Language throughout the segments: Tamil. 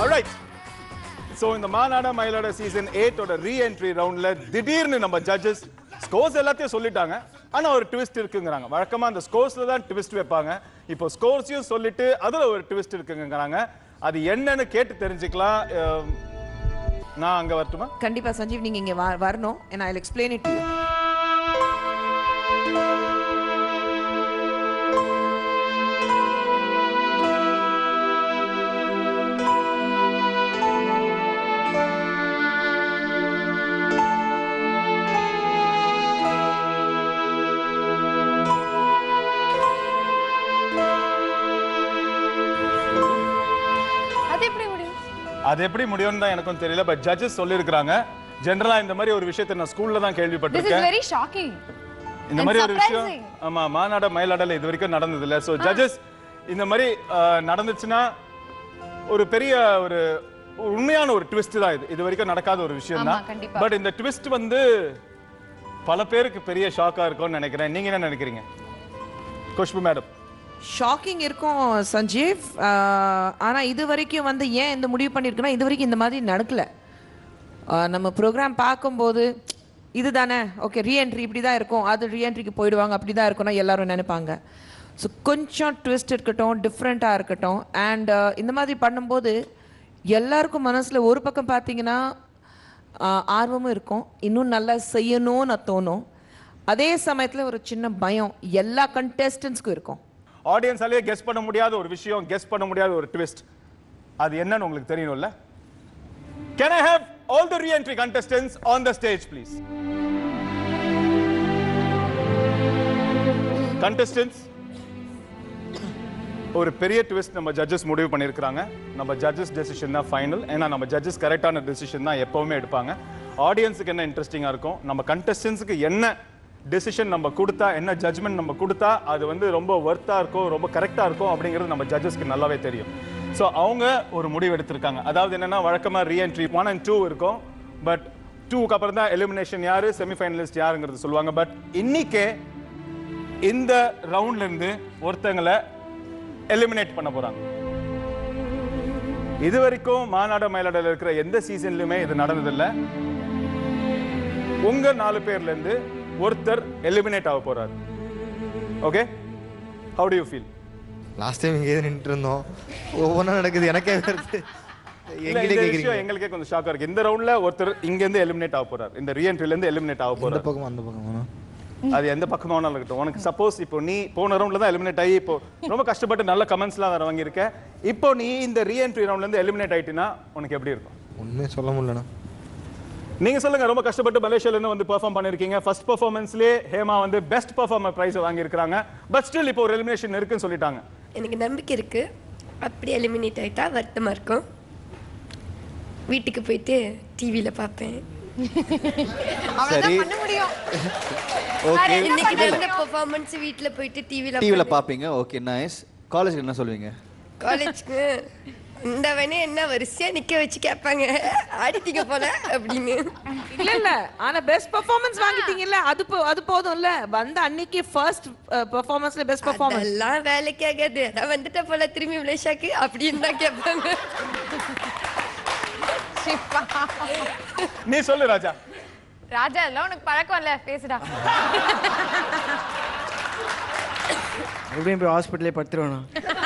alright ஸோ இந்த மாநாட மயிலாட சீசன் எயிட்டோட ரீஎன்ட்ரி ரவுண்ட்ல திடீர்னு நம்ம ஜட்ஜஸ் ஸ்கோர்ஸ் எல்லாத்தையும் சொல்லிட்டாங்க ஆனா ஒரு ட்விஸ்ட் இருக்குங்கிறாங்க வழக்கமா அந்த ஸ்கோர்ஸ்ல தான் ட்விஸ்ட் வைப்பாங்க இப்போ ஸ்கோர்ஸையும் சொல்லிட்டு அதுல ஒரு ட்விஸ்ட் இருக்குங்கிறாங்க அது என்னன்னு கேட்டு தெரிஞ்சுக்கலாம் அஹ், நான் அங்க வரட்டுமா கண்டிப்பா சஞ்சீவ் நீங்க இங்க வ- வரணும் and I'll explain it to you அது எப்படி முடியும் அது எப்படி முடியும்னு தான் எனக்கும் தெரியல பட் ஜட்ஜஸ் சொல்லியிருக்கிறாங்க ஜென்ரலா இந்த மாதிரி ஒரு விஷயத்தை நான் ஸ்கூல்ல தான் திஸ் இஸ் கேள்விப்பட்டிருக்கேன் வெரி ஷாக்கிங் இந்த And மாதிரி ஒரு விஷயம் surprising. ஆமா மாநாட மயிலாடல இது வரைக்கும் நடந்தது இல்ல சோ ஜட்ஜஸ் இந்த மாதிரி அஹ், நடந்துச்சுன்னா ஒரு பெரிய ஒரு ஒரு உண்மையான ஒரு ட்விஸ்ட் தான் இது இது வரைக்கும் நடக்காத ஒரு விஷயம் ஆமா, தான் கண்டிப்பா. பட் இந்த ட்விஸ்ட் வந்து பல பேருக்கு பெரிய ஷாக்கா இருக்கும்னு நினைக்கிறேன் நீங்க என்ன நினைக்கிறீங்க குஷ்பு மேடம் ஷாக்கிங் இருக்கும் சஞ்சீவ் ஆஹ், ஆனா இது வரைக்கும் வந்து ஏன் இந்த முடிவு பண்ணியிருக்குன்னா இது வரைக்கும் இந்த மாதிரி நடக்கல ஆஹ், நம்ம ப்ரோக்ராம் பார்க்கும்போது இதுதானே ஓகே ரீஎன்ட்ரி இப்படி தான் இருக்கும் அது ரீஎன்ட்ரிக்கு போயிடுவாங்க அப்படி தான் இருக்கும்னா எல்லாரும் நினைப்பாங்க ஸோ கொஞ்சம் ட்விஸ்ட் இருக்கட்டும் டிஃப்ரெண்ட்டாக இருக்கட்டும் அண்ட் இந்த மாதிரி பண்ணும்போது எல்லாருக்கும் மனசில் ஒரு பக்கம் பார்த்தீங்கன்னா ஆஹ், ஆர்வமும் இருக்கும் இன்னும் நல்லா செய்யணும்னு தோணும் அதே சமயத்தில் ஒரு சின்ன பயம் எல்லா கண்டெஸ்டன்ஸ்க்கும் இருக்கும் ஆடியன்ஸாலேயே கெஸ் பண்ண முடியாத ஒரு விஷயம் கெஸ் பண்ண முடியாத ஒரு ட்விஸ்ட் அது என்னன்னு உங்களுக்கு தெரியணும்ல can I have all the reentry contestants on the stage please contestants ஒரு பெரிய ட்விஸ்ட் நம்ம ஜட்ஜஸ் முடிவு பண்ணியிருக்கிறாங்க நம்ம ஜட்ஜஸ் டெசிஷன் தான் ஃபைனல் ஏன்னா நம்ம ஜட்ஜஸ் கரெக்டான டெசிஷன் தான் எப்பவுமே எடுப்பாங்க ஆடியன்ஸுக்கு என்ன இன்ட்ரெஸ்டிங்காக இருக்கும் நம்ம கண்டஸ்டன்ஸுக்கு என்ன டெசிஷன் நம்ம கொடுத்தா என்ன ஜட்ஜ்மெண்ட் நம்ம கொடுத்தா அது வந்து ரொம்ப ஒர்த்தாக இருக்கும் ரொம்ப கரெக்டாக இருக்கும் அப்படிங்கிறது நம்ம ஜட்ஜஸ்க்கு நல்லாவே தெரியும் ஸோ அவங்க ஒரு முடிவு எடுத்திருக்காங்க அதாவது என்னன்னா வழக்கமாக ரீஎன்ட்ரி ஒன் அண்ட் டூ இருக்கும் பட் டூக்கு அப்புறம் தான் எலிமினேஷன் யாரு செமிஃபைனலிஸ்ட் யாருங்கிறது சொல்லுவாங்க பட் இன்னைக்கே இந்த ரவுண்ட்ல இருந்து ஒருத்தங்களை எலிமினேட் பண்ண போறாங்க இது வரைக்கும் மாநாட மயிலாடல இருக்கிற எந்த சீசன்லயுமே இது நடந்ததில்ல உங்க நாலு பேர்ல இருந்து ஒருத்தர் எலிமினேட் ஆக போறாரு okay how do you feel last time இங்கே நின்றுட்டு இருந்தோம் ஒவ்வொன்றா நடக்குது எனக்கே வருது இல்ல எங்கிட்ட இந்த கேட்குறீங்க விஷயம் எங்களுக்கே கொஞ்சம் ஷாக்கா இருக்கு இந்த ரவுண்ட்ல ஒருத்தர் இங்க இருந்து எலிமினேட் ஆக போறாரு இந்த ரீஎன்ட்ரில இருந்து எலிமினேட் ஆக இந்த போறாரு பக்கம் அந்த பக்கம் அது எந்த பக்கமா வேணாலும் இருக்கட்டும் உனக்கு சப்போஸ் இப்போ நீ போன ரவுண்ட்ல தான் எலிமினேட் ஆகி இப்போ ரொம்ப கஷ்டப்பட்டு நல்ல கமெண்ட்ஸ்லாம் வேற வாங்கியிருக்க இப்போ நீ இந்த ரீஎன்ட்ரி ரவுண்ட்ல இருந்து எலிமினேட் ஆயிட்டினா உனக்கு எப்படி இருக்கும் ஒன்றுமே சொல்ல முடியலண்ணா நீங்க சொல்லுங்க ரொம்ப கஷ்டப்பட்டு மலேசியால இருந்து வந்து பெர்ஃபார்ம் பண்ணிருக்கீங்க ஃபர்ஸ்ட் பெர்ஃபார்மன்ஸ்லயே ஹேமா வந்து பெஸ்ட் பெர்ஃபார்மர் பிரைஸ் வாங்கியிருக்காங்க பட் ஸ்டில் இப்போ ஒரு எலிமினேஷன் இருக்குன்னு சொல்லிட்டாங்க எனக்கு நம்பிக்கை இருக்கு அப்படி எலிமினேட் ஆயிட்டா வருத்தமா இருக்கும் வீட்டுக்கு போயிட்டு டிவியில பார்ப்பேன் அவ்வளவுதான் பண்ண முடியும் ஓகே இன்னைக்கு நடந்த பெர்ஃபார்மன்ஸ் வீட்ல போயிட்டு டிவியில டிவியில் பார்ப்பீங்க ஓகே நைஸ் காலேஜுக்கு என்ன சொல்வீங்க காலேஜ்க்கு இந்த வேணே என்ன வரிசையா நிக்க வச்சு கேட்பாங்க ஆடிட்டீங்க போல அப்படின்னு இல்ல இல்ல ஆனா பெஸ்ட் பெர்ஃபார்மன்ஸ் வாங்கிட்டீங்கல்ல அது போ- அது போதும்ல வந்த அன்னைக்கு ஃபர்ஸ்ட் பெர்ஃபார்மன்ஸ்ல பெஸ்ட் பெர்ஃபார்மன்ஸ் அதெல்லாம் வேலைக்கு ஆகாது அதான் வந்துட்ட போல திரும்பி விளையாஷாக்கு அப்படின்னு தான் கேட்பாங்க சிப்பா. நீ சொல்லு ராஜா ராஜா இதெல்லாம் உனக்கு பழக்கம் இல்ல பேசுடா எப்படியும் போய் ஹாஸ்பிட்டலே படுத்துருவேண்ணா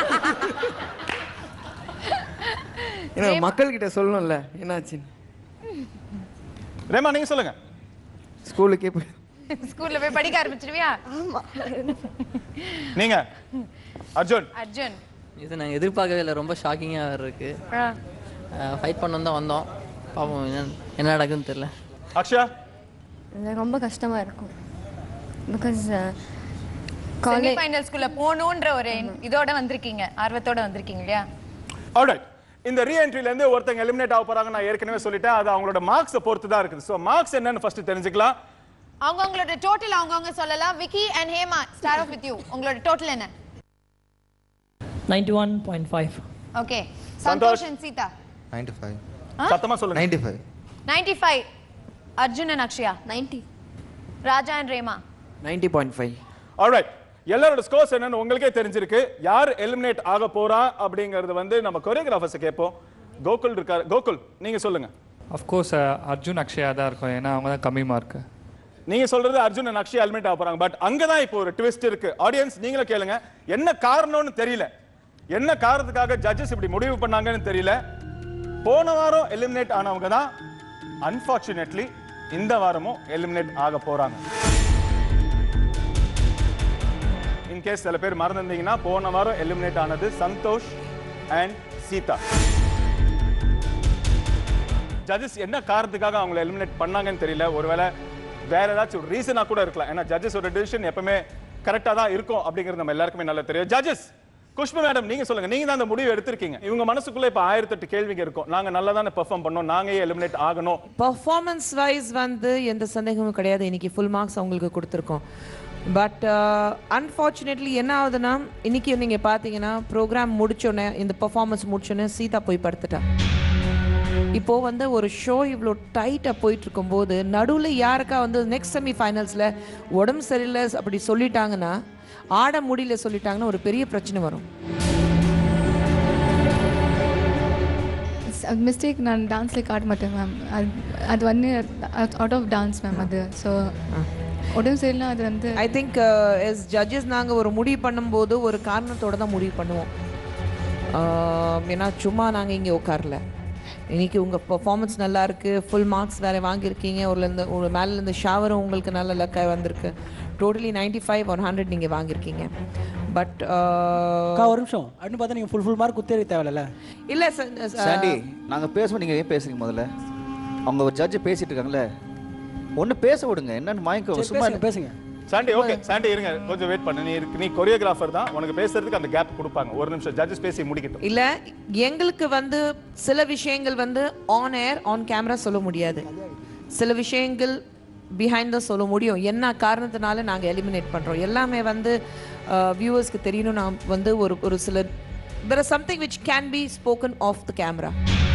ஏன்னா மக்கள்கிட்ட சொல்லணும்ல என்னாச்சுன்னு ரேமா நீங்க சொல்லுங்க ஸ்கூலுக்கே போய் ஸ்கூல்ல போய் படிக்க ஆரம்பிச்சிருவியா நீங்க அர்ஜுன் அர்ஜுன் இது நாங்கள் எதிர்பார்க்கவே இல்லை ரொம்ப ஷாக்கிங்காக இருக்கு ஆ. ஃபைட் பண்ண தான் வந்தோம் பாப்போம் என்ன என்ன நடக்குதுன்னு தெரியல அக்ஷயா இது ரொம்ப கஷ்டமாக இருக்கும் பிகாஸ் செமி ஃபைனல்ஸ்குள்ள போகணுன்ற ஒரு இதோட வந்திருக்கீங்க ஆர்வத்தோட வந்திருக்கீங்க இல்லையா ஆல்ரைட் இந்த ரீஎன்ட்ரில இருந்து ஒருத்தங்க எலிமினேட் ஆக போறாங்க நான் ஏற்கனவே சொல்லிட்டேன் அது அவங்களோட மார்க்ஸை பொறுத்து தான் இருக்குது ஸோ மார்க்ஸ் என்னன்னு ஃபர்ஸ்ட் தெரிஞ்சுக்கலாம் அவங்க உங்களோட டோட்டல் அவங்கவங்க சொல்லலாம் Vicky and Hema start off with you உங்களோட டோட்டல் என்ன 91.5 okay Santhosh. Santhosh and Seetha ninety five சத்தமா சொல்லுங்க ninety five 95 Arjun and Akshaya 90 Raja and Rema ninety point five alright எல்லாரோட ஸ்கோர்ஸ் என்னன்னு உங்களுக்கே தெரிஞ்சிருக்கு யார் எலிமினேட் ஆக போறா அப்படிங்கறது வந்து நம்ம கொரியோகிராஃபர்ஸ் கேட்போம் கோகுல் இருக்காரு கோகுல் நீங்க சொல்லுங்க அஃப்கோர்ஸ் அர்ஜுன் அக்ஷயா தான் இருக்கும் ஏன்னா அவங்க தான் கம்மி மார்க்கு நீங்க சொல்றது அர்ஜுன் and அக்ஷய் எலிமினேட் ஆக போறாங்க பட் அங்கதான் இப்போ ஒரு ட்விஸ்ட் இருக்கு ஆடியன்ஸ் நீங்களும் கேளுங்க என்ன காரணம்னு தெரியல என்ன காரணத்துக்காக ஜட்ஜஸ் இப்படி முடிவு பண்ணாங்கன்னு தெரியல போன வாரம் எலிமினேட் ஆனவங்க தான் அன்பார்ச்சுனேட்லி இந்த வாரமும் எலிமினேட் ஆக போறாங்க இன்கேஸ் சில பேர் மறந்துருந்தீங்கன்னா போன வாரம் எலிமினேட் ஆனது சந்தோஷ் அண்ட் சீதா ஜட்ஜஸ் என்ன காரணத்துக்காக அவங்களை எலிமினேட் பண்ணாங்கன்னு தெரியல ஒருவேளை வேற ஏதாச்சும் ஒரு ரீசனா கூட இருக்கலாம் ஏன்னா ஜட்ஜஸ் ஒரு டிசிஷன் எப்பவுமே கரெக்டா தான் இருக்கும் அப்படிங்கிறது நம்ம எல்லாருக்குமே நல்லா தெரியும் ஜட்ஜஸ் குஷ்பு மேடம் நீங்க சொல்லுங்க நீங்க தான் அந்த முடிவு எடுத்திருக்கீங்க இவங்க மனசுக்குள்ள இப்ப ஆயிரத்தெட்டு கேள்விங்க இருக்கும் நாங்க நல்லா தானே பெர்ஃபார்ம் பண்ணோம் நாங்க ஏன் எலிமினேட் ஆகணும் பர்ஃபார்மன்ஸ் வைஸ் வந்து எந்த சந்தேகமும் கிடையாது இன்னைக்கு ஃபுல் மார்க்ஸ் அவங்களுக்கு கொடுத்துருக்கோம் பட் அன்ஃபார்ச்சுனேட்லி என்ன ஆகுதுன்னா இன்னைக்கு நீங்கள் பார்த்தீங்கன்னா ப்ரோக்ராம் முடிச்சோன்னே இந்த பர்ஃபார்மன்ஸ் முடிச்சோன்னே சீதா போய் படுத்துட்டா இப்போ வந்து ஒரு ஷோ இவ்வளோ டைட்டாக போயிட்டு இருக்கும்போது நடுவில் யாருக்கா வந்து நெக்ஸ்ட் செமி ஃபைனல்ஸில் உடம்பு சரியில்லை அப்படி சொல்லிட்டாங்கன்னா ஆட முடியல சொல்லிட்டாங்கன்னா ஒரு பெரிய பிரச்சனை வரும் மிஸ்டேக் நான் டான்ஸில் காட்ட மாட்டேன் மேம் அது அது வந்து அவுட் ஆஃப் டான்ஸ் மேம் அது ஸோ உடம்பு சரியில்லை அது வந்து ஐ திங்க் எஸ் ஜட்ஜஸ் நாங்கள் ஒரு முடிவு பண்ணும்போது ஒரு காரணத்தோட தான் முடிவு பண்ணுவோம் Uh, ஏன்னா சும்மா நாங்கள் இங்கே உட்காரல இன்னைக்கு உங்கள் பர்ஃபார்மன்ஸ் நல்லா இருக்கு ஃபுல் மார்க்ஸ் வேறு வாங்கியிருக்கீங்க ஒருலேருந்து ஒரு மேலேருந்து ஷவரும் உங்களுக்கு நல்ல லக்காக வந்திருக்கு totally ninety five one hundred நீங்கள் வாங்கியிருக்கீங்க பட் அக்கா ஒரு நிமிஷம் அப்படின்னு பார்த்தா நீங்கள் ஃபுல் ஃபுல் மார்க் குத்தேரி தேவையில்ல இல்லை சாண்டி நாங்க பேசுவோம் நீங்க ஏன் பேசுறீங்க முதல்ல அவங்க ஒரு ஜட்ஜ் பேசிட்டு இருக்காங்கல்ல ஒண்ணு பேச விடுங்க என்னன்னு மயக்க சும்மா பேசுங்க பேசுங்க சாண்டி ஓகே சாண்டி இருங்க கொஞ்சம் வெயிட் பண்ணு நீ இருக்கு நீ கொரியோகிராஃபர் தான் உனக்கு பேசுறதுக்கு அந்த கேப் கொடுப்பாங்க ஒரு நிமிஷம் ஜட்ஜஸ் பேசி முடிக்கட்டும் இல்லை எங்களுக்கு வந்து சில விஷயங்கள் வந்து ஆன் ஏர் ஆன் கேமரா சொல்ல முடியாது சில விஷயங்கள் பிஹைண்ட் தான் சொல்ல முடியும் என்ன காரணத்தினால நாங்கள் எலிமினேட் பண்ணுறோம் எல்லாமே வந்து வியூவர்ஸ்க்கு தெரியணும் நான் வந்து ஒரு ஒரு சில there are something which can be spoken off the camera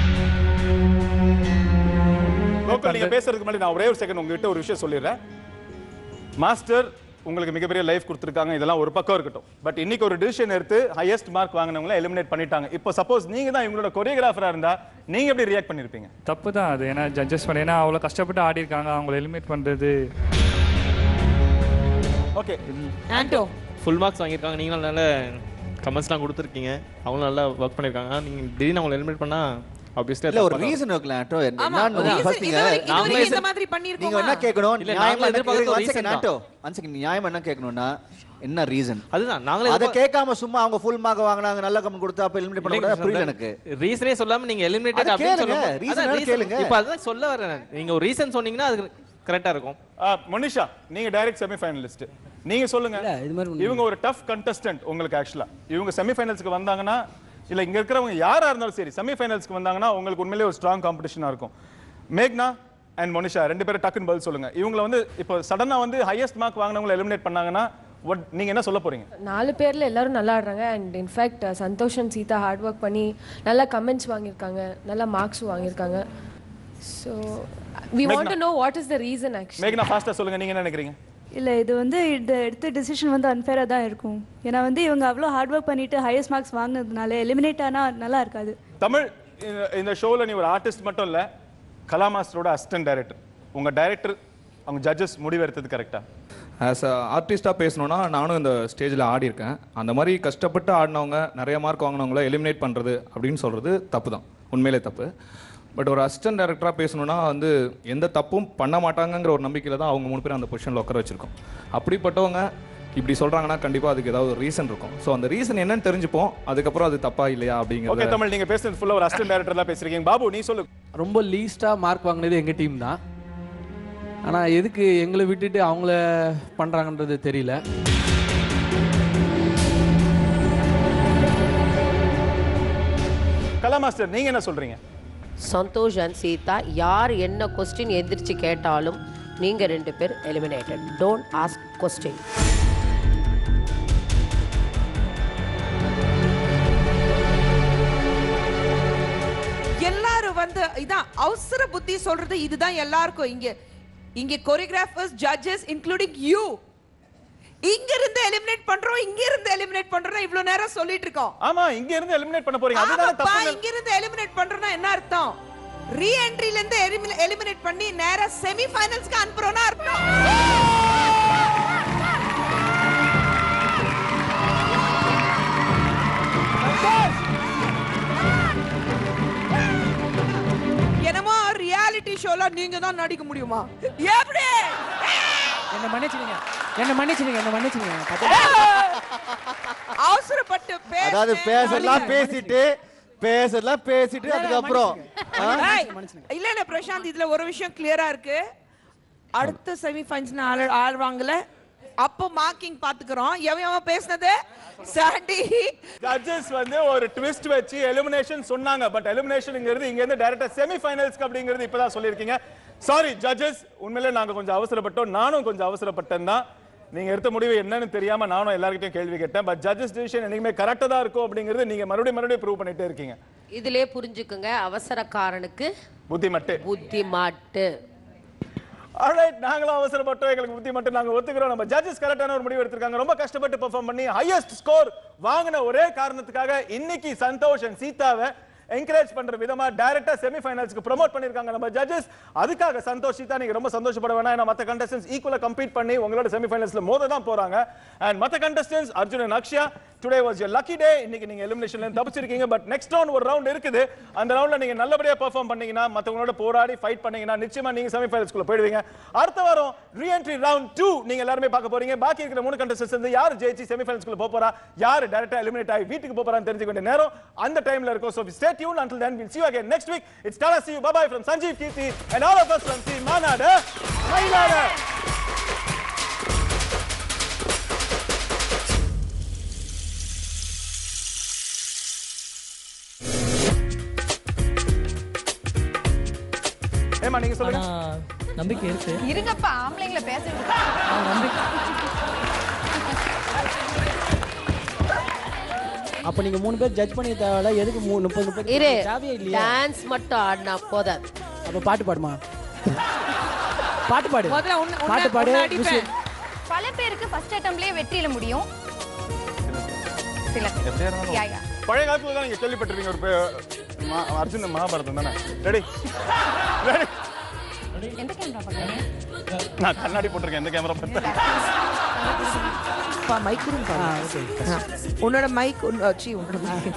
Gokul நீங்க பேசுறதுக்கு முன்னாடி நான் ஒரே ஒரு செகண்ட் உங்ககிட்ட ஒரு விஷயம் சொல்லிடுறேன் மாஸ்டர் உங்களுக்கு மிகப்பெரிய லைஃப் கொடுத்துருக்காங்க இதெல்லாம் ஒரு பக்கம் இருக்கட்டும் பட் இன்னைக்கு ஒரு டிசிஷன் எடுத்து ஹையஸ்ட் மார்க் வாங்கினவங்கள எலிமினேட் பண்ணிட்டாங்க இப்போ சப்போஸ் நீங்க தான் இவங்களோட கொரியோகிராஃபரா இருந்தா நீங்க எப்படி ரியாக்ட் பண்ணிருப்பீங்க தப்பு தான் அது ஏன்னா ஜட்ஜஸ் பண்ண ஏன்னா அவ்வளோ கஷ்டப்பட்டு ஆடி இருக்காங்க அவங்கள எலிமினேட் பண்ணுறது ஓகே ஆண்டோ ஃபுல் மார்க்ஸ் வாங்கியிருக்காங்க நீங்களும் நல்ல கமெண்ட்ஸ்லாம் கொடுத்துருக்கீங்க அவங்களும் நல்லா ஒர்க் பண்ணியிருக்காங்க நீங்கள் திடீர்னு அவங்களை எலிமினேட் பண்ணால் ஆப்வியஸ்லி இல்ல ஒரு ரீசன் இருக்கலாம் ஆட்டோ ஆமா, என்னன்னு reason first நீங்க இது வரைக்கும் இது நாமளே வரைக்கும் இந்த மாதிரி பண்ணியிருக்கோமா? நீங்க என்ன கேட்கணும் இல்ல, நியாயமா நாங்களே என்ன எதிர்பார்க்கறது கேட்கணும்? ஒரு one second, reason auto one second நியாயமா என்ன கேட்கணும்னா என்ன ரீசன் அதுதான் நாங்களே அதை கேட்காம சும்மா அவங்க ஃபுல் மார்க் வாங்குனாங்க நல்ல கமெண்ட் கொடுத்தா அப்ப எலிமினேட் பண்ண கூடாது புரியல எனக்கு ரீசனே சொல்லாம நீங்க எலிமினேட் அதை அப்படின்னு கேளுங்க. சொல்லுங்க reason என்னன்னு கேளுங்க. இப்போ அதான் சொல்ல வரேன் நான். நீங்க ஒரு ரீசன் சொன்னீங்கன்னா அது கரெக்டா இருக்கும் மனிஷா நீங்க டைரக்ட் செமி ஃபைனலிஸ்ட் நீங்க சொல்லுங்க இது மாதிரி இவங்க ஒரு டஃப் கண்டஸ்டன்ட் உங்களுக்கு ஆக்சுவலா இவங்க செமி ஃபைனல்ஸ்க்கு வந்தாங்கன்னா இல்ல இங்க இருக்கிறவங்க யாரா இருந்தாலும் சரி செமி ஃபைனல்ஸ்க்கு வந்தாங்கன்னா உங்களுக்கு உண்மையிலேயே ஒரு ஸ்ட்ராங் காம்படிஷனா இருக்கும் மேக்னா அண்ட் மோனிஷா ரெண்டு பேரும் டக்குன்னு பதில் சொல்லுங்க இவங்கள வந்து இப்போ சடனா வந்து ஹையஸ்ட் மார்க் வாங்கினவங்களை எலிமினேட் பண்ணாங்கன்னா what நீங்க என்ன சொல்ல போறீங்க நாலு பேரில் எல்லாரும் நல்லா ஆடுறாங்க and in fact Santhosh and Seetha hard work பண்ணி நல்லா கமெண்ட்ஸ் வாங்கியிருக்காங்க நல்லா மார்க்ஸும் வாங்கியிருக்காங்க so we want to know what is the reason actually மேக்னா ஃபாஸ்டா சொல்லுங்க நீங்க என்ன நினைக்கிறீங்க இல்லை இது வந்து இந்த எடுத்த டிசிஷன் வந்து அன்ஃபேராக தான் இருக்கும் ஏன்னா வந்து இவங்க அவ்வளோ ஹார்ட் ஒர்க் பண்ணிட்டு ஹையஸ்ட் மார்க்ஸ் வாங்கினதுனால எலிமினேட் ஆனால் நல்லா இருக்காது தமிழ் இந்த- இந்த ஷோல நீ ஒரு ஆர்டிஸ்ட் மட்டும் இல்ல கலா மாஸ்டரோட அசிஸ்டன்ட் டைரக்டர் உங்க டைரக்டர் அவங்க ஜட்ஜஸ் முடிவெடுத்தது கரெக்டா ஆஸ் அ ஆர்டிஸ்டாக பேசணுன்னா நானும் இந்த ஸ்டேஜில் ஆடியிருக்கேன் அந்த மாதிரி கஷ்டப்பட்டு ஆடினவங்க நிறைய மார்க் வாங்கினவங்கள எலிமினேட் பண்ணுறது அப்படின்னு சொல்கிறது தப்பு தான் உண்மையிலே தப்பு பட் ஒரு அசிஸ்டன்ட் டேரக்டராக பேசணுன்னா வந்து எந்த தப்பும் பண்ண மாட்டாங்கங்கிற ஒரு நம்பிக்கையில் தான் அவங்க மூணு பேரும் அந்த பொசிஷனில் உட்கார வச்சிருக்கோம் அப்படிப்பட்டவங்க இப்படி சொல்கிறாங்கன்னா கண்டிப்பாக அதுக்கு ஏதாவது ஒரு ரீசன் இருக்கும் ஸோ அந்த ரீசன் என்னன்னு தெரிஞ்சுப்போம் அதுக்கப்புறம் அது தப்பா இல்லையா ஓகே அப்படிங்கிறது தமிழ் நீங்க பேசுறது ஃபுல்லா ஒரு அசிஸ்டன்ட் டைரக்டர் தான் பேசுறீங்க பாபு நீ சொல்லு ரொம்ப லீஸ்ட்டாக மார்க் வாங்கினது எங்கள் டீம் தான் ஆனால் எதுக்கு எங்களை விட்டுட்டு அவங்கள பண்ணுறாங்கன்றது தெரியல கலா மாஸ்டர் நீங்க என்ன சொல்றீங்க சந்தோஷ் அண்ட் சீதா யார் என்ன கொஸ்டின் எந்திரிச்சு கேட்டாலும் நீங்க ரெண்டு பேர் எலிமினேட்டட் டோன்ட் ஆஸ்க் கொஸ்டின் எல்லாரும் வந்து இதான் அவசர புத்தி சொல்றது இதுதான் எல்லாருக்கும் இங்க இங்க கொரியோகிராஃபர்ஸ் ஜட்ஜஸ் இன்க்ளூடிங் யூ இங்க இருந்து எலிமினேட் பண்றோம் இங்க இருந்து எலிமினேட் பண்றோம் இவ்வளவு நேரம் சொல்லிட்டு இருக்கோம் ஆமா இங்க இருந்து எலிமினேட் பண்ண போறீங்க அதுதானே ஆமாப்பா, தப்பு இங்க இருந்து எலிமினேட் பண்றோம்னா என்ன அர்த்தம் ரீ என்ட்ரில இருந்து எலிமினேட் பண்ணி நேரா செமி ஃபைனல்ஸ்க்கு அனுப்புறோம்னா அர்த்தம் என்னமோ ரியாலிட்டி ஷோல நீங்க தான் நடிக்க முடியுமா எப்படி என்ன மன்னிச்சிடுங்க என்ன மன்னிச்சிடுங்க என்ன மன்னிச்சிடுங்க அவசரப்பட்டு பேச அதாவது பேசலாம் பேசிட்டு பேசலாம் பேசிட்டு அதுக்கப்புறம் ஆ? ஏய், இல்ல இல்ல பிரசாந்த் இதுல ஒரு விஷயம் கிளியரா இருக்கு அடுத்த செமி ஃபைனல்ஸ் ஆள் ஆள்வாங்கல அப்போ மார்க்கிங் பாத்துக்கிறோம் எவன் எவன் பேசுனது சாண்டி ஜட்ஜஸ் வந்து ஒரு ட்விஸ்ட் வச்சு எலிமினேஷன் சொன்னாங்க பட் எலிமினேஷன்ங்கிறது இங்க இருந்து டைரக்டா செமி ஃபைனல்ஸ்க்கு அப்படிங்கிறது இப்பதான் சொல்லியிருக்கீங்க சாரி ஜட்ஜஸ் உண்மையிலே நாங்க கொஞ்சம் அவசரப்பட்டோம் நானும் கொஞ்சம் அவசரப்பட்டேன் தான் நீங்க எடுத்த முடிவு என்னன்னு தெரியாம நானும் எல்லார்கிட்டயும் கேள்வி கேட்டேன் பட் ஜட்ஜஸ் டிசிஷன் என்னைக்குமே கரெக்டா தான் இருக்கும் அப்படிங்கிறது நீங்க மறுபடியும் மறுபடியும் ப்ரூவ் பண்ணிட்டே இருக்கீங்க இதிலே புரிஞ்சுக்குங்க அவசரக்காரனுக்கு புத்தி மட்டு புத்தி மாட்டு ஆல்ரைட் நாங்களும் அவசரப்பட்டோம் எங்களுக்கு புத்தி மட்டும் நாங்க ஒத்துக்கிறோம் நம்ம ஜட்ஜஸ் கரெக்டான ஒரு முடிவு எடுத்திருக்காங்க ரொம்ப கஷ்டப்பட்டு பெர்ஃபார்ம் பண்ணி ஹையஸ்ட் ஸ்கோர் வாங்கின ஒரே காரணத்துக்காக இன்னைக்கு சந்தோஷ் and சீதாவை என்கரேஜ் பண்ற விதமா டைரக்டா செமி ஃபைனல்ஸ்க்கு ப்ரோமோட் பண்ணிருக்காங்க நம்ம ஜட்ஜஸ் அதுக்காக சந்தோஷ் சீதா நீங்க ரொம்ப சந்தோஷப்பட வேணாம் ஏன்னா மத்த கண்டஸ்டன்ஸ் ஈக்குவலா கம்பீட் பண்ணி உங்களோட செமி ஃபைனல்ஸ்ல மோத தான் போறாங்க அண்ட் மத்த contestants Arjun and Akshaya today was your lucky day இன்னைக்கு நீங்க எலிமினேஷன்ல இருந்து தப்பிச்சிருக்கீங்க பட் நெக்ஸ்ட் ரவுண்ட் ஒரு ரவுண்ட் இருக்குது அந்த ரவுண்ட்ல நீங்க நல்லபடியா பெர்ஃபார்ம் பண்ணீங்கன்னா மத்தவங்களோட போராடி ஃபைட் பண்ணீங்கன்னா நிச்சயமா நீங்க செமி ஃபைனல்ஸ்க்குள்ள போயிடுவீங்க அடுத்த வாரம் ரீஎன்ட்ரி ரவுண்ட் டூ நீங்க எல்லாருமே பார்க்க போறீங்க பாக்கி இருக்கிற மூணு கண்டஸ்டன்ஸ் வந்து யார் ஜெயிச்சு செமி ஃபைனல்ஸ்க்குள்ள போக போறா யார் டைரக்டா எலிமினேட் ஆகி வீட்டுக்கு போக போறான்னு தெரிஞ்சுக்க வேண்டிய நேரம் அந்த டைம்ல இருக்கும் so stay tuned until then we'll see you again next week it's Tala see you bye bye from Sanjeev Kirti and all of us from Team Manada Mailada ஏமா நீங்க சொல்லுங்க நம்பிக்கை இருக்கு இருங்கப்பா ஆம்பளைங்களை பேச அப்ப நீங்க மூணு பேர் ஜட்ஜ் பண்ணி தேவையில்ல எதுக்கு மூ- முப்பது முப்பது இரு தேவையே இல்லையா டான்ஸ் மட்டும் ஆடினா போதாது அப்ப பாட்டு பாடுமா பாட்டு பாடு முதல்ல உன்னை- உன்னை- பாட்டு பாடு உன்னை அடிப்பேன். விஷயம். பல பேருக்கு ஃபர்ஸ்ட் அட்டம்ப்லயே வெற்றியில முடியும் சில எப்படியா இருந்தாலும் யா, யா. பழைய காலத்துல தான் நீங்க கேள்விப்பட்டிருப்பீங்க ஒரு பே- மா- அர்ஜுன் மகாபாரதம் தானே ரெடி ரெடி எந்த கேமரா பாக்குறீங்க நான் கண்ணாடி போட்டிருக்கேன் எந்த கேமரா பார்த்தேன் பா மைக் கொடுங்க ஆ. உன்னோட மைக் சி உன்னோட மைக்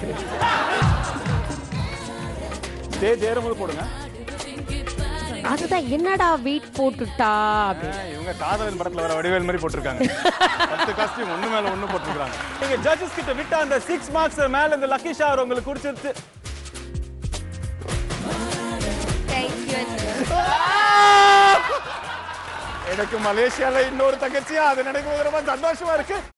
ஸ்டேஜ் ஏறும்போது போடுங்க அதுதான் என்னடா வெயிட் போட்டுட்டா அப்படின்னு ஆ, இவங்க காதலன் படத்துல வர வடிவேல் மாதிரி போட்டிருக்காங்க பத்து காஸ்டியூம் ஒண்ணு மேல ஒண்ணு போட்டிருக்காங்க நீங்க ஜட்ஜஸ் கிட்ட விட்ட அந்த சிக்ஸ் மார்க்ஸ் மேல இந்த லக்கி ஷவர் உங்களுக்கு குடிச்சிருச்சு எனக்கு மலேசியால இன்னொரு தங்கச்சியா அது நினைக்கும் போது ரொம்ப சந்தோஷமா இருக்கு